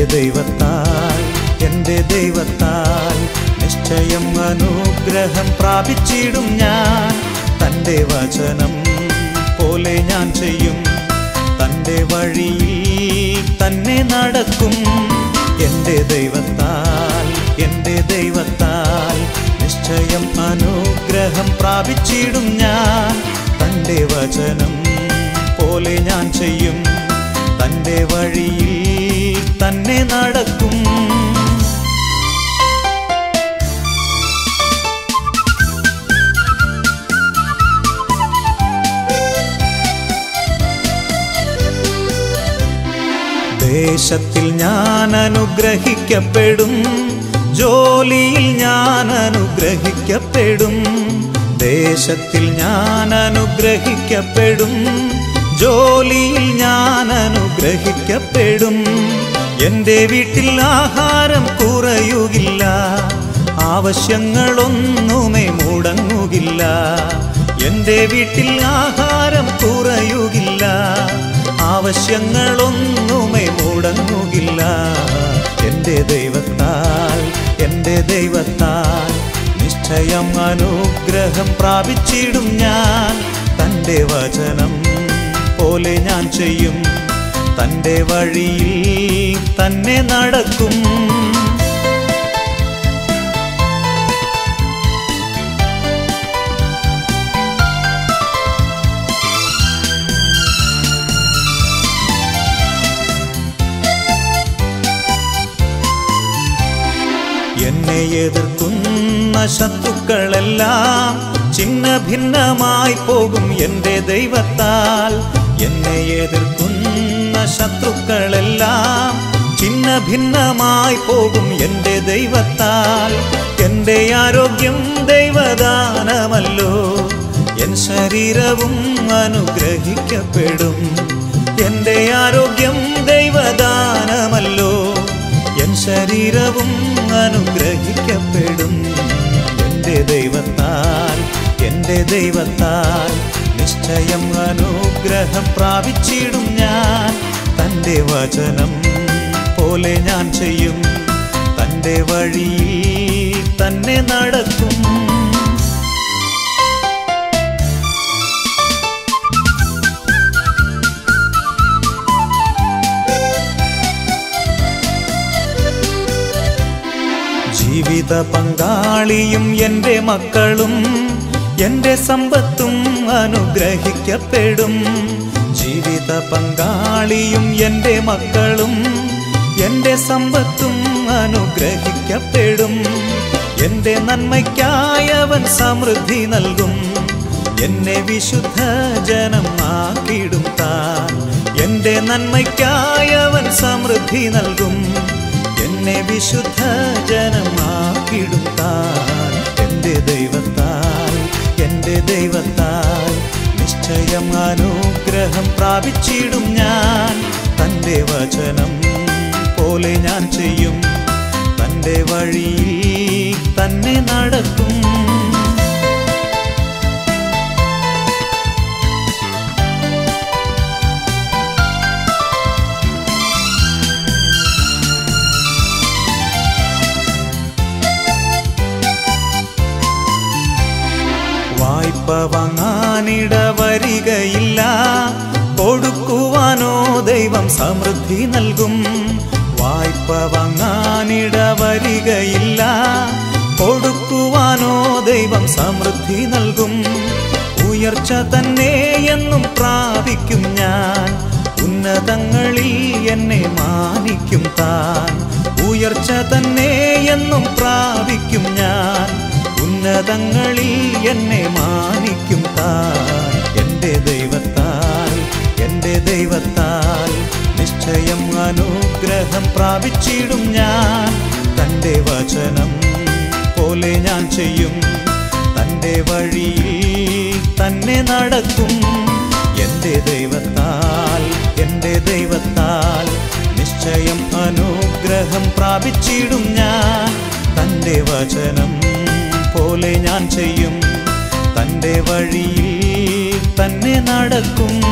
ദൈവത്താൽ എൻ്റെ ദൈവത്താൽ നിശ്ചയം അനുഗ്രഹം പ്രാപിച്ചിടും ഞാൻ തൻ്റെ വചനം പോലെ ഞാൻ ചെയ്യും തൻ്റെ വഴിയിൽ തന്നെ നടക്കും എൻ്റെ ദൈവത്താൽ എൻ്റെ ദൈവത്താൽ നിശ്ചയം അനുഗ്രഹം പ്രാപിച്ചിടും ഞാൻ തൻ്റെ വചനം പോലെ ഞാൻ ചെയ്യും തൻ്റെ വഴിയിൽ തന്നെ നടക്കും ദേശത്തിൽ ഞാൻ അനുഗ്രഹിക്കപ്പെടും ജോലിയിൽ ഞാൻ അനുഗ്രഹിക്കപ്പെടും ദേശത്തിൽ ഞാൻ അനുഗ്രഹിക്കപ്പെടും ജോലിയിൽ ഞാൻ അനുഗ്രഹിക്കപ്പെടും എൻ്റെ വീട്ടിൽ ആഹാരം കുറയുകില്ല ആവശ്യങ്ങളൊന്നുമേ മുടങ്ങുകില്ല എൻ്റെ വീട്ടിൽ ആഹാരം കുറയുകില്ല ആവശ്യങ്ങളൊന്നുമേ മുടങ്ങുകില്ല എൻ്റെ ദൈവത്താൽ എൻ്റെ ദൈവത്താൽ നിശ്ചയം അനുഗ്രഹം പ്രാപിച്ചിടും ഞാൻ തൻ്റെ വചനം പോലെ ഞാൻ ചെയ്യും തൻ്റെ വഴിയിൽ തന്നെ നടക്കും എന്നെ എതിർക്കുന്ന ശത്രുക്കളെല്ലാം ചിന്ന ഭിന്നമായി പോകും എൻ്റെ ദൈവത്താൽ എന്നെ എതിർക്കുന്ന ശത്രുക്കളെല്ലാം ചിന്ന ഭിന്നമായി പോകും എൻ്റെ ദൈവത്താൽ എൻ്റെ ആരോഗ്യം ദൈവദാനമല്ലോ എൻ ശരീരവും അനുഗ്രഹിക്കപ്പെടും എൻ്റെ ആരോഗ്യം ദൈവദാനമല്ലോ എൻ ശരീരവും അനുഗ്രഹിക്കപ്പെടും എൻ്റെ ദൈവത്താൽ എൻ്റെ ദൈവത്താൽ നിശ്ചയം അനുഗ്രഹം പ്രാപിച്ചിടും ഞാൻ തൻ്റെ വചനം പോലെ ഞാൻ ചെയ്യും തൻ്റെ വഴിയിൽ തന്നെ നടക്കും ജീവിത പങ്കാളിയും എൻ്റെ മക്കളും എൻ്റെ സമ്പത്തും അനുഗ്രഹിക്കപ്പെടും ജീവിത പങ്കാളിയും എൻ്റെ മക്കളും എൻ്റെ സമ്പത്തും അനുഗ്രഹിക്കപ്പെടും എൻ്റെ നന്മയ്ക്കായവൻ സമൃദ്ധി നൽകും എന്നെ വിശുദ്ധ ജനം ആക്കിടും താൻ എൻ്റെ നന്മയ്ക്കായവൻ സമൃദ്ധി നൽകും എന്നെ വിശുദ്ധ ജനമാക്കിടും താൻ എൻ്റെ ദൈവത്താൽ എൻ്റെ ദൈവത്താൽ നിശ്ചയം അനുഗ്രഹം പ്രാപിച്ചിടും ഞാൻ തൻ്റെ വചനം പോലെ ഞാൻ ചെയ്യും തൻ്റെ വഴിയിൽ തന്നെ നടക്കും വായ്പ വാങ്ങാനിട വരികയില്ല കൊടുക്കുവാനോ ദൈവം സമൃദ്ധി നൽകും വായ്പ വാങ്ങാനിട വരികയില്ല കൊടുക്കുവാനോ ദൈവം സമൃദ്ധി നൽകും ഉയർച്ച തന്നെ എന്നും പ്രാപിക്കും ഞാൻ ഉന്നതങ്ങളിൽ എന്നെ മാനിക്കും താൻ ഉയർച്ച തന്നെ എന്നും പ്രാപിക്കും ഞാൻ ഉന്നതങ്ങളിൽ എന്നെ മാനിക്കും താൻ എൻ്റെ ദൈവത്താൽ എൻ്റെ ദൈവത്താൽ നിശ്ചയം അനുഗ്രഹം പ്രാപിച്ചിടും ഞാൻ തൻ്റെ വചനം പോലെ ഞാൻ ചെയ്യും തൻ്റെ വഴിയിൽ തന്നെ നടക്കും എൻ്റെ ദൈവത്താൽ എൻ്റെ ദൈവത്താൽ നിശ്ചയം അനുഗ്രഹം പ്രാപിച്ചിടും ഞാൻ തൻ്റെ വചനം പോലെ ഞാൻ ചെയ്യും തൻ്റെ വഴിയിൽ തന്നെ നടക്കും